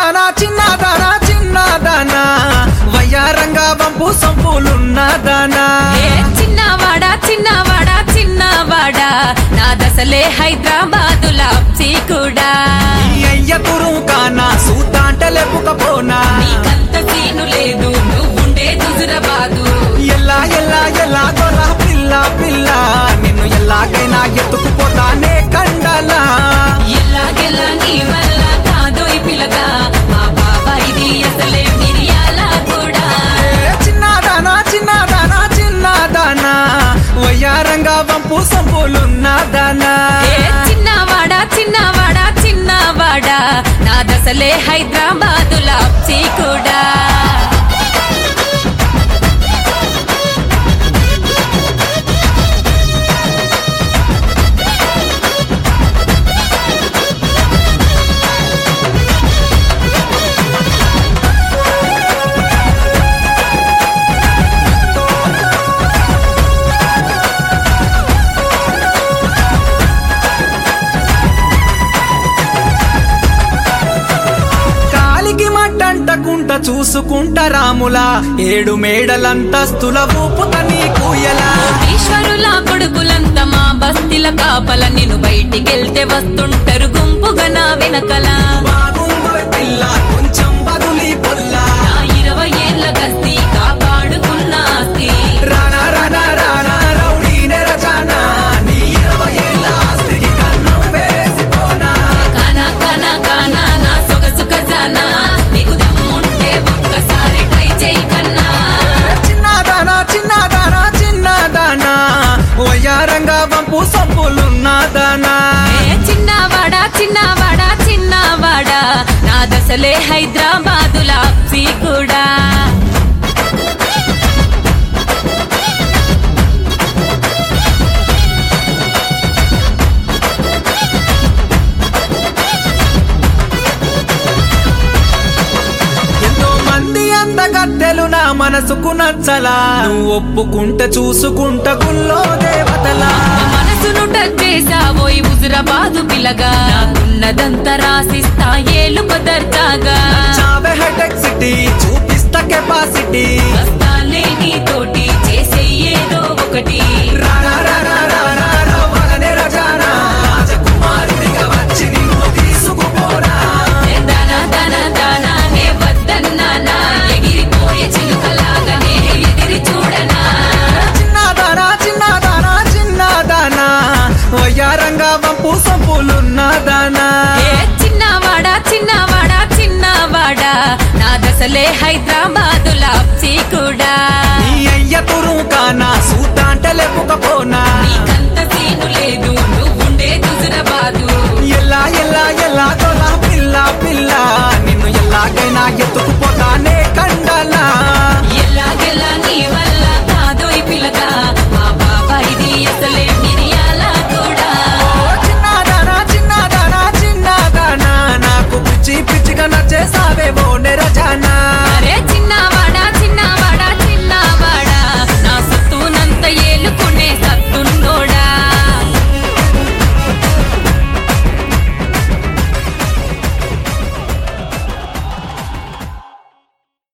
చిన్నదానా చిన్నదానా చిన్నదానా వయ్యారంగా వంపు సంపులున్నదానా ఏ చిన్నవాడా చిన్నవాడా చిన్నవాడా నా దశలే హైదరాబాదు లాప్సీ కూడా ఈ అయ్య తురు కానా సూతాంట లేపుకపోనా నీకంత సీను లేదు నువ్వుండే హుజురాబాదు ఎల్లా ఎల్లా ఎల్లా గొల్ల పిల్ల పిల్ల నిన్ను ఎల్లాగైనా ఎత్తుకుపోతానే కండలా ఎల్లాగెల్లా నీ వల్ల కాదోయ్ పిల్లగా మా బాబా ఇది అసలే మిరియాల కూడా ఏ చిన్నదానా చిన్నదానా చిన్నదానా వయ్యారంగా వంపు సంపులున్నదానా ఏ చిన్నవాడా చిన్నవాడా చిన్నవాడా నా దశలే హైదరాబాదు లాప్సీ కూడా కాలికి మట్టంటకుంట చూసుకుంట రాములా ఏడు మేడలంతస్తుల ఊపుత నీ కూయలా ఈశ్వరుల కొడుకులంతా మా బస్తీల కాపల నేను బయటికెళ్తే వస్తుంటారు గుంపుగా నా వెనకల బాగుందోయ్ పిల్ల కొంచెం బదులి పొల్లా నా ఇరవై ఏళ్ళ గస్తీ కాపాడుకున్న ఆస్తి రానా రానా రానా రౌడీ నెరజానా నీ ఇరవై ఏళ్ళ ఆస్తికి కన్నం వేసిపోనా కానా కానా కానా నా సొగసు ఖజానా నీకు దమ్ముంటే ఒక్కసారి ట్రై చేయి కన్నా చిన్నదానా చిన్నదానా చిన్నదానా వయ్యారంగా వంపు సంపులున్నదానా ఏ చిన్నవాడా చిన్నవాడా చిన్నవాడా నా దశలే హైదరాబాదు లాప్సీ కూడా ఎంతో మంది అందగత్తెలు నా మనసుకు నచ్చలా నువ్వు ఒప్పుకుంటే చూసుకుంట గుల్లో దేవతలా మనసును టచ్ చేసావోయ్ హుజురాబాదు పిల్లగా నాకున్నదంతా రాసిస్తా ఏలు పదర్చాగా చావే హెడెక్ సిటీ చూపిస్తా కెపాసిటీ వస్తాలే నీతోటి చేసే ఏదో ఒకటి రారా రారా రారా రవ్వలనే రజానా రాజకుమారుడిగా వచ్చి నిన్ను తీసుకుపోరా ఏ దానా దానా దానా నే వద్దన్నానా ఎగిరిపోయే చిలుకలాగా నే ఎగిరి చూడనా చిన్నదానా చిన్నదానా చిన్నదానా వయ్యారంగా వంపు సంపులున్నదానా ఏ చిన్నవాడా చిన్నవాడా చిన్నవాడా నా దశలే హైదరాబాదు లాప్సీ కూడా నీ అయ్య తురు కానా సూతాంట లేపుకపోనా నీకంత సీను లేదు నువ్వుండే హుజురాబాదు ఎల్లా ఎల్లా ఎల్లా గొల్ల పిల్ల పిల్ల నిన్ను ఎల్లాగైనా ఎత్తుకుపోతానే కండలా ఎల్లాగెల్లా నీ వల్ల కాదోయ్ పిల్లగా మా బాబా ఇది అసలే మిరియాల కూడా ఓ చిన్నదానా చిన్నదానా చిన్నదానా నాకు పిచ్చి పిచ్చిగా నచ్చేసావే ఓ నెరజానా